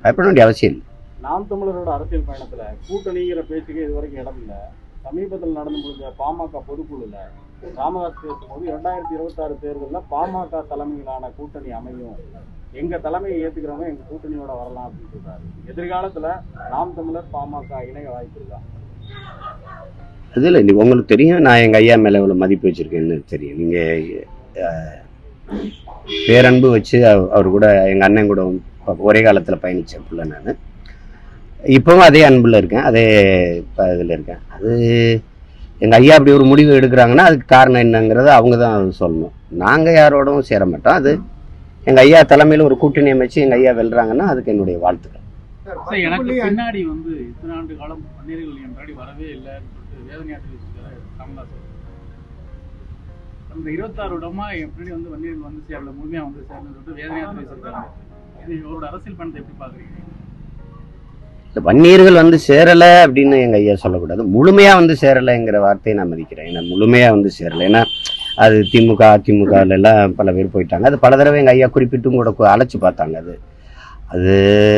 பயப்பட வேண்டிய அவசியம் இல்லை நாம் தமிழரோட அரசியல் பயணத்துல கூட்டணிங்கிற பேச்சுக்கு இதுவரைக்கும் இடம் இல்லை சமீபத்தில் நடந்து முடிஞ்ச பாமக பொதுக்குழுல ராமதாஸ் பேசும்போது இரண்டாயிரத்தி இருபத்தாறு தேர்தலில் பாமக தலைமையிலான கூட்டணி அமையும் எங்க தலைமையை ஏத்துக்கிறவங்க எங்க கூட்டணியோட வரலாம் அப்படின்னு சொல்றாரு எதிர்காலத்துல நாம் தமிழர் பாமக இணைய வாய்ப்பு இருக்கா அதில் நீ உங்களுக்கு தெரியும் நான் எங்கள் ஐயா மேலே எவ்வளோ மதிப்பு வச்சுருக்கேன்னு தெரியும் நீங்கள் பேரன்பு வச்சு அவ- அவர் கூட எங்கள் அண்ணன் கூட ப- ஒரே காலத்தில் பயணித்த பிள்ளை நான் இப்போவும் அதே அன்பில் இருக்கேன் அதே இதில் இருக்கேன் அது எங்கள் ஐயா அப்படி ஒரு முடிவு எடுக்கிறாங்கன்னா அதுக்கு காரணம் என்னங்கிறத அவங்க தான் சொல்லணும் நாங்கள் யாரோடவும் சேர மாட்டோம் அது எங்கள் ஐயா தலைமையில் ஒரு கூட்டணி அமைச்சு எங்கள் ஐயா வெல்றாங்கன்னா அதுக்கு என்னுடைய வாழ்த்துக்கள் சார், எனக்கு பின்னாடி வந்து இத்தனை ஆண்டு காலம் பன்னீர்கள் என் முன்னாடி வரவே இல்லைன்னு சொல்லிட்டு வேதனையா தெரிவிச்சிருக்காரு ராமதாஸ் அவர்கள். அந்த இருபத்தாறு இடமா என் பின்னாடி வந்து வன்னியர்கள் வந்து சேரல முழுமையா வந்து சேரலன்னு சொல்லிட்டு வேதனையா தெரிவிச்சிருக்காங்க இது இவரோட அரசியல் பயணத்தை எப்படி பாக்குறீங்க இந்த வன்னியர்கள் வந்து சேரலை அப்படின்னு எங்கள் ஐயா சொல்லக்கூடாது முழுமையாக வந்து சேரலைங்கிற வார்த்தையை நான் மதிக்கிறேன் ஏன்னா முழுமையாக வந்து சேரலை ஏன்னா அது திமுக அதிமுகல எல்லாம் பல பேர் போயிட்டாங்க அது பல தடவை எங்கள் ஐயா குறிப்பிட்டும் கூட கு- அழைச்சு பார்த்தாங்க அது அது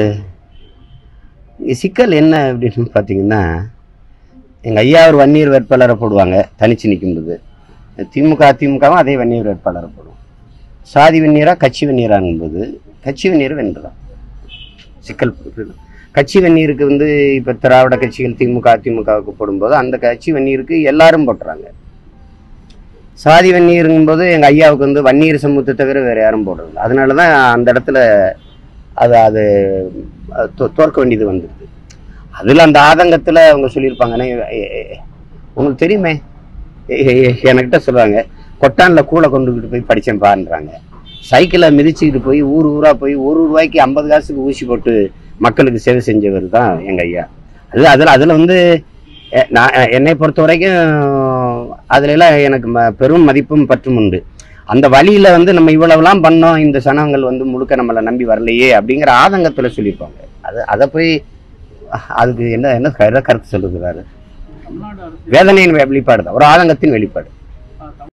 இங்க சிக்கல் என்ன அப்படின்னு பார்த்தீங்கன்னா எங்கள் ஐயா ஒரு வன்னியர் வேட்பாளரை போடுவாங்க தனிச்சு நிற்கும்போது திமுக அதிமுகவும் அதே வன்னியர் வேட்பாளரை போடுவோம் சாதி வெந்நீரா கட்சி வெந்நீராங்கும்போது கட்சி வெந்நீர் வென்றுதான் சிக்கல் புரியுது. கட்சி வெந்நீருக்கு வந்து இப்போ திராவிட கட்சிகள் திமுக அதிமுகவுக்கு போடும்போது அந்த கட்சி வெந்நீருக்கு எல்லாரும் போட்டுறாங்க சாதி வெந்நீருங்கும்போது எங்கள் ஐயாவுக்கு வந்து வன்னியர் சமூகத்தை தவிர வேறு யாரும் போடுறது அதனால தான் அந்த இடத்துல அது அது அது தோ- தோற்க வேண்டியது வந்துடுது அதில் அந்த ஆதங்கத்தில் அவங்க சொல்லியிருப்பாங்கன்னா எ- எ- உங்களுக்கு தெரியுமே எ- எ- என்கிட்ட சொல்லுவாங்க கொட்டானில் கூளை கொண்டுக்கிட்டு போய் படித்தேன் பாருன்றாங்க சைக்கிளை மிதிச்சுக்கிட்டு போய் ஊர் ஊராக போய் ஒரு ரூபாய்க்கு ஐம்பது காசுக்கு ஊசி போட்டு மக்களுக்கு சேவை செஞ்சவர் தான் எங்கள் ஐயா அது அதில் அதில் வந்து எ- நான் எ- என்னை பொறுத்த வரைக்கும் அதுல எல்லாம் எனக்கு ம பெரும் மதிப்பும் பற்றும் உண்டு அந்த வழியில் வந்து நம்ம இவ்வளவுலாம் பண்ணோம் இந்த சனங்கள் வந்து முழுக்க நம்மளை நம்பி வரலையே அப்படிங்கிற ஆதங்கத்தில் சொல்லியிருப்பாங்க அது அதை போய் அஹ், அதுக்கு என்ன என்ன கரு- கருத்து சொல்லுகிறாரு தமிழ்நாடு அரசு வேதனையின் வெளிப்பாடு தான் ஒரு ஆதங்கத்தின் வெளிப்பாடு